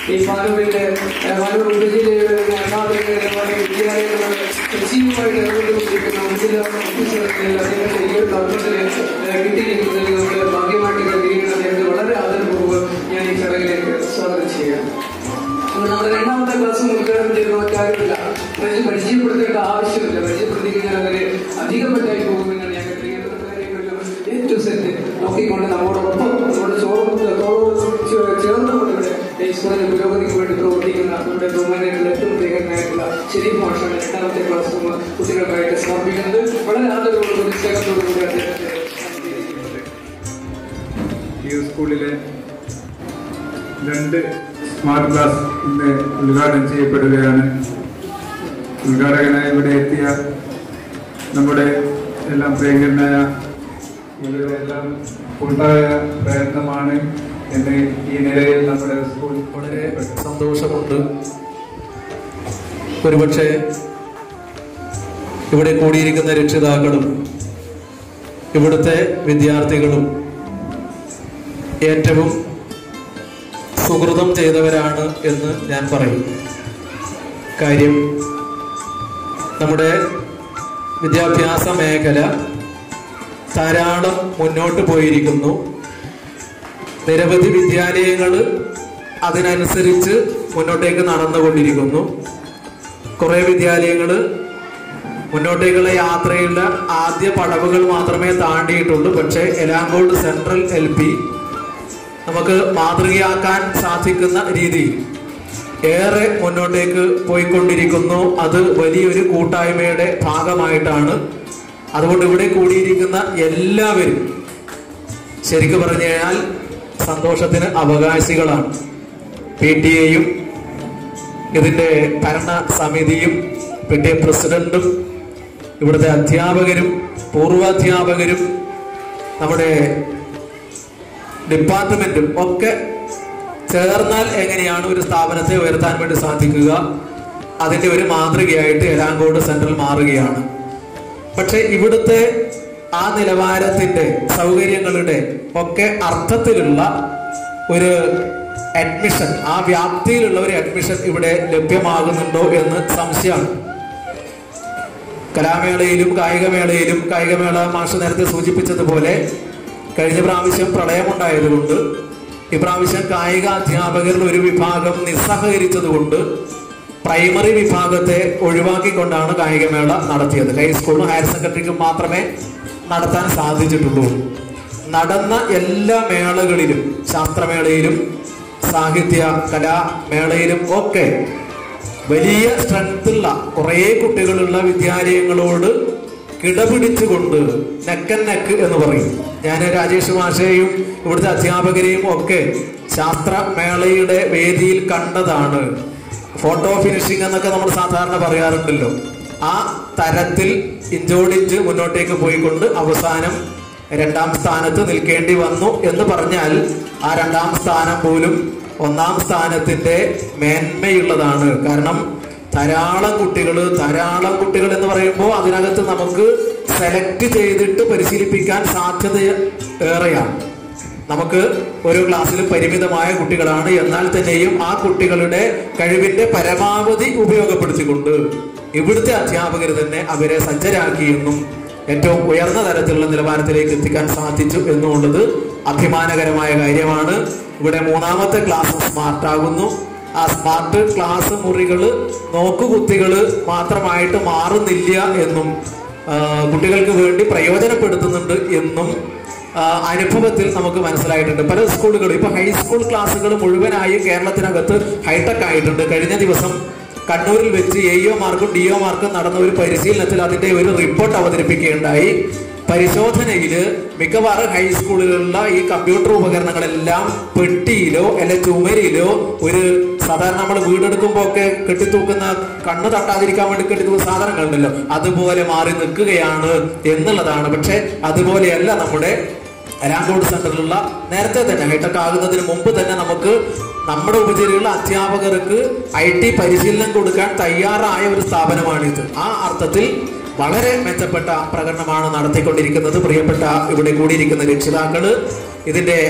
ഈ പാലൂരിന്റെ പാലൂർ ഉപജില്ലയുടെ അനാഥരുടെ വിദ്യാലയങ്ങൾ സജീവമായിട്ട് ഇടപെട്ടുകൊണ്ടിരിക്കുന്ന ഉപജില്ല ഓഫീസർമാരിൽ അദ്ദേഹത്തെ ഈ ഒരു തത്വത്തിൽ കിട്ടിയിരിക്കുന്നതിൽ നമ്മുടെ ഭാഗ്യമായിട്ട് കരുതിയിരിക്കുന്ന അദ്ദേഹത്തെ വളരെ ആദരപൂർവ്വം ഞാൻ ഈ ചടങ്ങിലേക്ക് സ്വാഗതം ചെയ്യാം അപ്പോൾ നമ്മുടെ രണ്ടാമത്തെ ക്ലാസ് ഉദ്ഘാടനം ചെയ്ത മറ്റാരുമില്ല പരിചയ- പരിചയപ്പെടുത്തേണ്ട ആവശ്യമില്ല പരിചയപ്പെടുത്തി കഴിഞ്ഞാൽ അവര് അധികപ്പെട്ടായി പോകുമെന്നാണ് ഞാൻ കരുതിയത് കാര്യങ്ങളിലും എ ടു സെറ്റ് നോക്കിക്കൊണ്ട് നമ്മോടൊപ്പം നമ്മുടെ ചോറ് തോളോട് ചേ- ചേർന്നുകൊണ്ട് ഇവിടെ ഈ സ്കൂളിന്റെ പുരോഗതിക്ക് വേണ്ടി പ്രവർത്തിക്കുന്ന നമ്മുടെ ബഹുമാനായിട്ടുള്ള ഏറ്റവും പ്രിയങ്കരനായിട്ടുള്ള ശരീഫ് മാഷാണ് രണ്ടാമത്തെ ക്ലാസ് നമ്മൾ കുട്ടികൾക്കായിട്ട് സമർപ്പിക്കുന്നത് വളരെ ആദരവോടുകൂടി ഉത്സാഹത്തോടുകൂടി അദ്ദേഹത്തെ സ്വീകരിക്കുന്നുണ്ട്. ഈ സ്കൂളിലെ രണ്ട് സ്മാർട്ട് ക്ലാസ് ഇന്ന് ഉദ്ഘാടനം ചെയ്യപ്പെടുകയാണ് ഉദ്ഘാടകനായി ഇവിടെ എത്തിയ നമ്മുടെ എല്ലാം പ്രിയങ്കരനായ ഇവരുടെ എല്ലാം കൂട്ടായ പ്രയത്നമാണ് എന്ന് ഈ നിലയിൽ നമ്മുടെ സ്കൂൾ വളരെ സന്തോഷമുണ്ട് ഒരുപക്ഷെ ഇവിടെ കൂടിയിരിക്കുന്ന രക്ഷിതാക്കളും ഇവിടുത്തെ വിദ്യാർത്ഥികളും ഏറ്റവും സുഹൃതം ചെയ്തവരാണ് എന്ന് ഞാൻ പറയും കാര്യം നമ്മുടെ വിദ്യാഭ്യാസ മേഖല ധാരാളം മുന്നോട്ട് പോയിരിക്കുന്നു നിരവധി വിദ്യാലയങ്ങൾ അതിനനുസരിച്ച് മുന്നോട്ടേക്ക് നടന്നുകൊണ്ടിരിക്കുന്നു കുറേ വിദ്യാലയങ്ങൾ മുന്നോട്ടേക്കുള്ള യാത്രയുള്ള ആദ്യ പടവുകൾ മാത്രമേ താണ്ടിയിട്ടുള്ളൂ പക്ഷേ എലാങ്കോട് സെൻട്രൽ എൽ പി നമുക്ക് മാതൃകയാക്കാൻ സാധിക്കുന്ന രീതിയിൽ ഏറെ മുന്നോട്ടേക്ക് പോയിക്കൊണ്ടിരിക്കുന്നു അത് വലിയൊരു കൂട്ടായ്മയുടെ ഭാഗമായിട്ടാണ് അതുകൊണ്ട് ഇവിടെ കൂടിയിരിക്കുന്ന എല്ലാവരും ശരിക്കു പറഞ്ഞു കഴിഞ്ഞാൽ സന്തോഷത്തിന് അവകാശികളാണ് പി ടി എയും ഇതിന്റെ ഭരണ സമിതിയും പി ടി എ പ്രസിഡന്റും ഇവിടുത്തെ അധ്യാപകരും പൂർവാധ്യാപകരും നമ്മുടെ ഡിപ്പാർട്ട്മെന്റും ഒക്കെ ചേർന്നാൽ എങ്ങനെയാണ് ഒരു സ്ഥാപനത്തെ ഉയർത്താൻ വേണ്ടി സാധിക്കുക അതിന്റെ ഒരു മാതൃകയായിട്ട് എലാങ്കോട് സെൻട്രൽ മാറുകയാണ് പക്ഷെ ഇവിടുത്തെ ആ നിലവാരത്തിന്റെ സൗകര്യങ്ങളുടെ ഒക്കെ അർത്ഥത്തിലുള്ള ഒരു അഡ്മിഷൻ ആ വ്യാപ്തിയിലുള്ള ഒരു അഡ്മിഷൻ ഇവിടെ ലഭ്യമാകുന്നുണ്ടോ എന്ന് സംശയമാണ് കലാമേളയിലും കായികമേളയിലും കായികമേള മാഷ് നേരത്തെ സൂചിപ്പിച്ചതുപോലെ കഴിഞ്ഞ പ്രാവശ്യം പ്രളയമുണ്ടായതുകൊണ്ട് ഇപ്രാവശ്യം കായിക അധ്യാപകരിൽ ഒരു വിഭാഗം നിസ്സഹകരിച്ചതുകൊണ്ട് പ്രൈമറി വിഭാഗത്തെ ഒഴിവാക്കിക്കൊണ്ടാണ് കായികമേള നടത്തിയത് ഹൈസ്കൂളിനും ഹയർ സെക്കൻഡറിക്കും മാത്രമേ നടത്താൻ സാധിച്ചിട്ടുള്ളൂ നടന്ന എല്ലാ മേളകളിലും ശാസ്ത്രമേളയിലും സാഹിത്യ കലാമേളയിലും ഒക്കെ വലിയ സ്ട്രെങ്ത്തുള്ള കുറേ കുട്ടികളുള്ള വിദ്യാലയങ്ങളോട് കിടപിടിച്ചുകൊണ്ട് നെക്കൻ നെക്ക് എന്ന് പറയും ഞാൻ രാജേഷ് മാഷയെയും ഇവിടുത്തെ അധ്യാപകരെയും ഒക്കെ ശാസ്ത്രമേളയുടെ വേദിയിൽ കണ്ടതാണ് ഫോട്ടോ ഫിനിഷിംഗ് എന്നൊക്കെ നമ്മൾ സാധാരണ പറയാറുണ്ടല്ലോ ആ തരത്തിൽ ഇഞ്ചോടിഞ്ച് മുന്നോട്ടേക്ക് പോയിക്കൊണ്ട് അവസാനം രണ്ടാം സ്ഥാനത്ത് നിൽക്കേണ്ടി വന്നു എന്ന് പറഞ്ഞാൽ ആ രണ്ടാം സ്ഥാനം പോലും ഒന്നാം സ്ഥാനത്തിന്റെ മേന്മയുള്ളതാണ് കാരണം ധാരാളം കുട്ടികൾ ധാരാളം കുട്ടികൾ എന്ന് പറയുമ്പോൾ അതിനകത്ത് നമുക്ക് സെലക്ട് ചെയ്തിട്ട് പരിശീലിപ്പിക്കാൻ സാധ്യത ഏറെയാണ് നമുക്ക് ഓരോ ക്ലാസ്സിലും പരിമിതമായ കുട്ടികളാണ് എന്നാൽ തന്നെയും ആ കുട്ടികളുടെ കഴിവിന്റെ പരമാവധി ഉപയോഗപ്പെടുത്തിക്കൊണ്ട് ഇവിടുത്തെ അധ്യാപകർ തന്നെ അവരെ സജ്ജരാക്കിയെന്നും ഏറ്റവും ഉയർന്ന തരത്തിലുള്ള നിലവാരത്തിലേക്ക് എത്തിക്കാൻ സാധിച്ചു എന്നുള്ളത് അഭിമാനകരമായ കാര്യമാണ് ഇവിടെ മൂന്നാമത്തെ ക്ലാസ് സ്മാർട്ട് ആകുന്നു ആ സ്മാർട്ട് ക്ലാസ് മുറികള് നോക്കുകുത്തികള് മാത്രമായിട്ട് മാറുന്നില്ല എന്നും ആ, കുട്ടികൾക്ക് വേണ്ടി പ്രയോജനപ്പെടുത്തുന്നുണ്ട് എന്നും ആ, അനുഭവത്തിൽ നമുക്ക് മനസ്സിലായിട്ടുണ്ട് പല സ്കൂളുകളും ഇപ്പൊ ഹൈസ്കൂൾ ക്ലാസ്സുകൾ മുഴുവനായും കേരളത്തിനകത്ത് ഹൈടെക് ആയിട്ടുണ്ട് കഴിഞ്ഞ ദിവസം കണ്ണൂരിൽ വെച്ച് എഇഒ മാർക്കും ഡിഒ മാർക്കും നടന്ന ഒരു പരിശീലനത്തിൽ അതിന്റെ ഒരു റിപ്പോർട്ട് അവതരിപ്പിക്കുകയുണ്ടായി പരിശോധനയില് മിക്കവാറും ഹൈസ്കൂളുകളിലുള്ള ഈ കമ്പ്യൂട്ടർ ഉപകരണങ്ങളെല്ലാം പെട്ടിയിലോ അല്ലെ ചുമരിലോ ഒരു സാധാരണ നമ്മൾ വീടെടുക്കുമ്പോ ഒക്കെ കെട്ടിത്തൂക്കുന്ന കണ്ണ് തട്ടാതിരിക്കാൻ വേണ്ടി കെട്ടിത്തൂക്കുന്ന സാധനങ്ങളുണ്ടല്ലോ അതുപോലെ മാറി നിൽക്കുകയാണ് എന്നുള്ളതാണ് പക്ഷെ അതുപോലെയല്ല നമ്മുടെ അരാങ്കോട് സെന്ററിലുള്ള നേരത്തെ തന്നെ ഹൈടെക് ആകുന്നതിന് മുമ്പ് തന്നെ നമുക്ക് നമ്മുടെ ഉപജില്ലയിലുള്ള അധ്യാപകർക്ക് ഐ ടി പരിശീലനം കൊടുക്കാൻ തയ്യാറായ ഒരു സ്ഥാപനമാണിത് ആ അർത്ഥത്തിൽ വളരെ മെച്ചപ്പെട്ട പ്രകടനമാണ് നടത്തിക്കൊണ്ടിരിക്കുന്നത് പ്രിയപ്പെട്ട ഇവിടെ കൂടിയിരിക്കുന്ന രക്ഷിതാക്കള് ഇതിന്റെ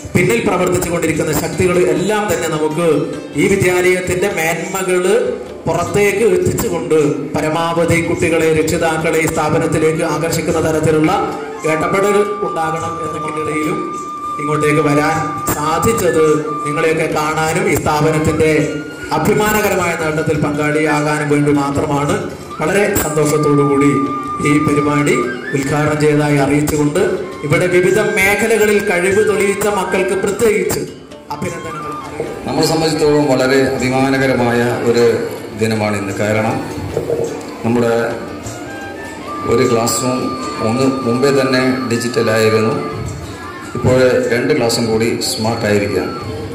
പിന്നിൽ പ്രവർത്തിച്ചു കൊണ്ടിരിക്കുന്ന ശക്തികൾ എല്ലാം തന്നെ നമുക്ക് ഈ വിദ്യാലയത്തിന്റെ മേന്മകള് പുറത്തേക്ക് എത്തിച്ചുകൊണ്ട് പരമാവധി കുട്ടികളെ രക്ഷിതാക്കളെ ഈ സ്ഥാപനത്തിലേക്ക് ആകർഷിക്കുന്ന തരത്തിലുള്ള ഇടപെടൽ ഉണ്ടാകണം എന്നതിനിടയിലും ഇങ്ങോട്ടേക്ക് വരാൻ സാധിച്ചത് നിങ്ങളെയൊക്കെ കാണാനും ഈ സ്ഥാപനത്തിന്റെ അഭിമാനകരമായ നേട്ടത്തിൽ പങ്കാളിയാകാനും വേണ്ടി മാത്രമാണ് വളരെ സന്തോഷത്തോടു കൂടി ഈ പരിപാടി ഉദ്ഘാടനം ചെയ്തതായി അറിയിച്ചുകൊണ്ട് ഇവിടെ വിവിധ മേഖലകളിൽ കഴിവ് തെളിയിച്ച മക്കൾക്ക് പ്രത്യേകിച്ച് അഭിനന്ദനങ്ങൾ അറിയിക്കുന്നു നമ്മളെ സംബന്ധിച്ചിടത്തോളം വളരെ അഭിമാനകരമായ ഒരു ദിനമാണ് ഇന്ന് കാരണം നമ്മുടെ ഒരു ക്ലാസ് റൂം ഒന്ന് മുമ്പേ തന്നെ ഡിജിറ്റലായിരുന്നു ഇപ്പോൾ രണ്ട് ക്ലാസ്സും കൂടി സ്മാർട്ടായിരിക്കുകയാണ്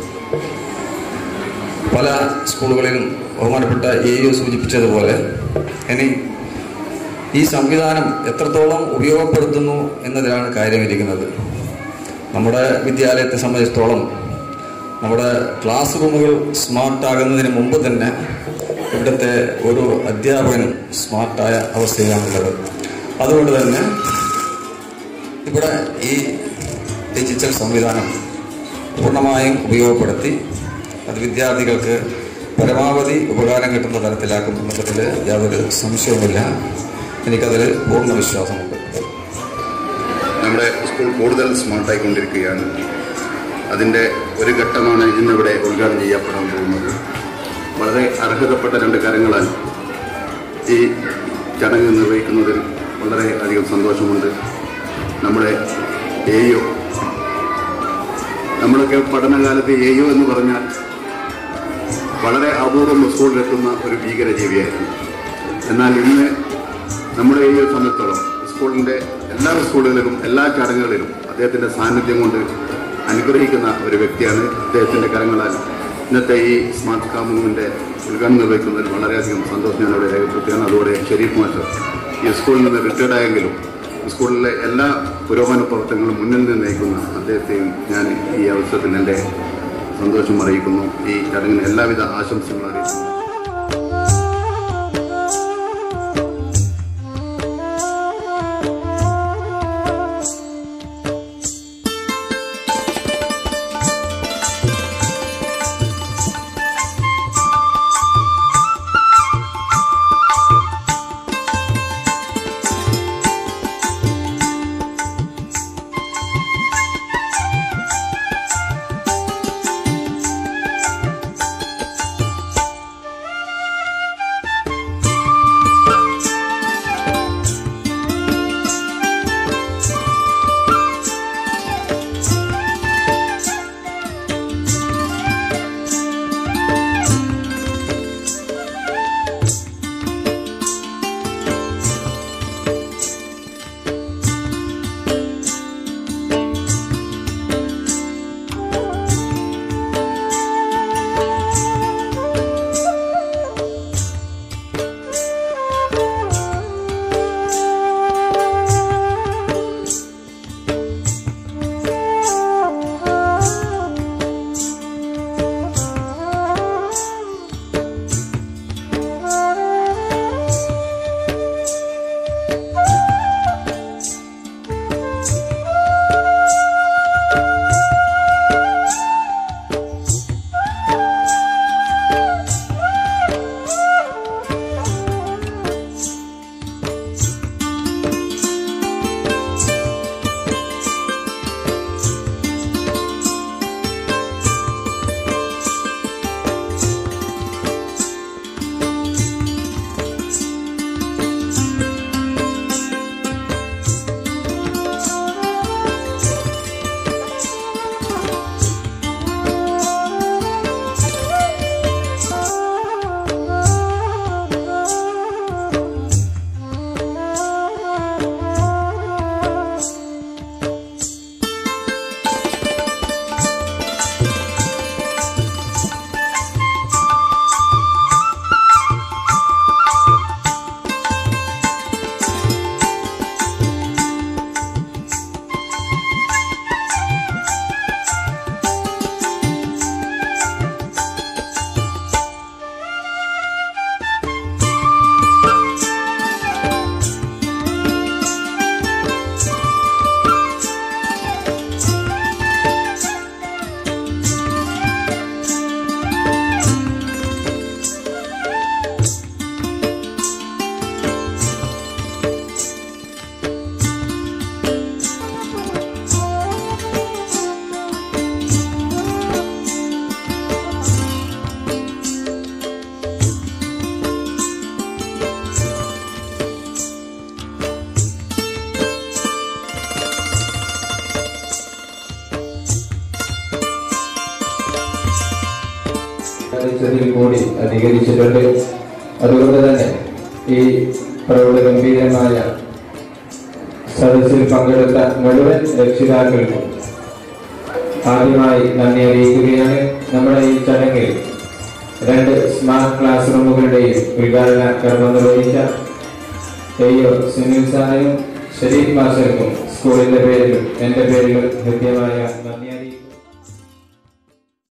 പല സ്കൂളുകളിലും ബഹുമാനപ്പെട്ട എ യു സൂചിപ്പിച്ചതുപോലെ ഇനി ഈ സംവിധാനം എത്രത്തോളം ഉപയോഗപ്പെടുത്തുന്നു എന്നതിലാണ് കാര്യമിരിക്കുന്നത് നമ്മുടെ വിദ്യാലയത്തെ സംബന്ധിച്ചിടത്തോളം നമ്മുടെ ക്ലാസ് റൂമുകൾ സ്മാർട്ടാകുന്നതിന് മുമ്പ് തന്നെ ഇവിടുത്തെ ഒരു അധ്യാപകനും സ്മാർട്ടായ അവസ്ഥയിലാണുള്ളത് അതുകൊണ്ട് തന്നെ ഇവിടെ ഈ ഡിജിറ്റൽ സംവിധാനം പൂർണ്ണമായും ഉപയോഗപ്പെടുത്തി അത് വിദ്യാർത്ഥികൾക്ക് പരമാവധി ഉപകാരം കിട്ടുന്ന തരത്തിലാക്കും എന്നതിൽ യാതൊരു സംശയവുമില്ല എനിക്കതിൽ പൂർണ്ണ വിശ്വാസമുണ്ട് നമ്മുടെ സ്കൂൾ കൂടുതൽ സ്മാർട്ടായിക്കൊണ്ടിരിക്കുകയാണ് അതിൻ്റെ ഒരു ഘട്ടമാണ് ഇന്നിവിടെ ഉദ്ഘാടനം ചെയ്യപ്പെടാൻ പോകുന്നത് വളരെ അർഹതപ്പെട്ട രണ്ട് കാര്യങ്ങളാൽ ഈ ചടങ്ങ് നിർവഹിക്കുന്നതിൽ വളരെ അധികം സന്തോഷമുണ്ട് നമ്മുടെ എയോ നമ്മളൊക്കെ പഠനകാലത്ത് എയോ എന്ന് പറഞ്ഞാൽ വളരെ അപൂർവം സ്കൂളിലെത്തുന്ന ഒരു ഭീകരജീവിയായിരുന്നു എന്നാൽ ഇന്ന് നമ്മുടെ ഈ ഒരു സംബന്ധിച്ചോളം സ്കൂളിൻ്റെ എല്ലാ സ്കൂളുകളിലും എല്ലാ ചടങ്ങുകളിലും അദ്ദേഹത്തിൻ്റെ സാന്നിധ്യം കൊണ്ട് അനുഗ്രഹിക്കുന്ന ഒരു വ്യക്തിയാണ് അദ്ദേഹത്തിൻ്റെ കരങ്ങളാൽ ഇന്നത്തെ ഈ സ്മാർട്ട് കാമുവിൻ്റെ ഉദ്ഘാടനം നിർവഹിക്കുന്നതിൽ വളരെയധികം സന്തോഷം ഞാൻ അവിടെ രേഖപ്പെടുത്തുകയാണ് അതോടെ ഷെരീഫ് മാസ്റ്റർ ഈ സ്കൂളിൽ നിന്ന് റിട്ടയർഡ് ആയെങ്കിലും സ്കൂളിലെ എല്ലാ പുരോഗമന പ്രവർത്തനങ്ങളും മുന്നിൽ നിന്ന് നയിക്കുന്ന അദ്ദേഹത്തെയും ഞാൻ ഈ അവസരത്തിൽ എൻ്റെ സന്തോഷം അറിയിക്കുന്നു ഈ ചടങ്ങിന് എല്ലാവിധ ആശംസകളും അറിയിക്കുന്നു അധികരിച്ചിട്ടുണ്ട് അതുകൊണ്ട് തന്നെ ഈ പ്രൗഢഗംഭീരമായ സദസ്സിൽ പങ്കെടുത്ത മുഴുവൻ രക്ഷിതാക്കൾക്കും ആദ്യമായി നന്ദി അറിയിക്കുകയാണ് നമ്മുടെ ഈ ചടങ്ങിൽ രണ്ട് സ്മാർട്ട് ക്ലാസ് റൂമുകളുടെയും ഉദ്ഘാടന കർമ്മം നിർവഹിച്ച എയ്യോ സുനിൽ സാറിനും ഷരീഫ് മാസ്റ്റർക്കും സ്കൂളിന്റെ പേരിലും എന്റെ പേരിലും ഹൃദ്യമായ നന്ദി അറിയിക്കുന്നു